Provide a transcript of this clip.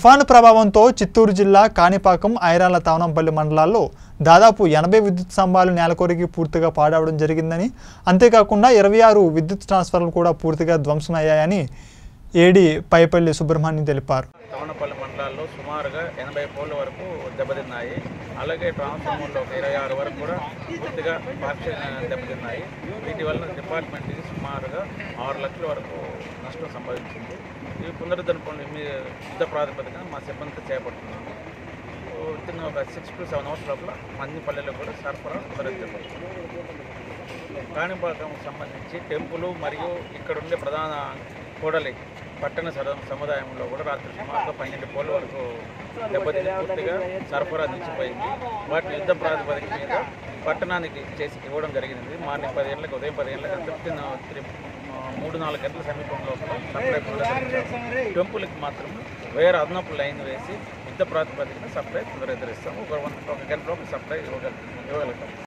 తుఫాను ప్రభావంతో చిత్తూరు జిల్లా కాణిపాకం ఐరాల తవనంపల్లి మండలాల్లో దాదాపు ఎనభై విద్యుత్ స్తంభాలు నేలకొరిగి పూర్తిగా పాడవడం జరిగిందని అంతేకాకుండా ఇరవై ఆరు విద్యుత్ ట్రాన్స్ఫర్లు కూడా పూర్తిగా ధ్వంసమయ్యాయని ఏడీ పైపల్లి సుబ్రహ్మణ్యం తెలిపారు తవనపల్లి మండలాల్లో సుమారుగా ఎనభై పోల్ వరకు దెబ్బతిన్నాయి అలాగే ట్రాన్స్ఫార్మర్లో ఒక ఇరవై ఆరు వరకు కూడా పూర్తిగా పార్షియల్ దెబ్బతిన్నాయి వీటి వల్ల డిపార్ట్మెంట్కి సుమారుగా ఆరు లక్షల వరకు నష్టం సంభవించింది ఇవి పునరుద్ధరణ పనులు మీ యుద్ధ ప్రాతిపదికన మా సిబ్బందితో చేపడుతున్నాము విత్ ఇన్ ఒక సిక్స్ టు సెవెన్ అవర్స్ లోపల అన్ని పల్లెలకు కూడా సరఫరా పునరుద్ధరించారు కాణిపాకం సంబంధించి టెంపుల్ మరియు ఇక్కడ ఉండే ప్రధాన కూడలి పట్టణ సర సముదాయంలో కూడా రాత్రి సుమారుగా పన్నెండు పోల వరకు దెబ్బతిని పూర్తిగా సరఫరా నిలిచిపోయింది వాటిని యుద్ధ ప్రాతిపదిక మీద పట్టణానికి చేసి ఇవ్వడం జరిగింది మార్నింగ్ పది గంటలకు ఉదయం పది గంటలకు ఫిఫ్టీన్ త్రీ మూడు నాలుగు గంటల సమీపంలో కూడా సప్లై పునరుద్ధరించాము టెంపుల్కి మాత్రం వేరే అదనపు లైన్ వేసి యుద్ధ ప్రాతిపదికన సప్లై పునరుద్ధరిస్తాము ఒక వన్ ఒక గంటలో సప్లై ఇవ్వగలుగుతాం ఇవ్వగలుగుతాం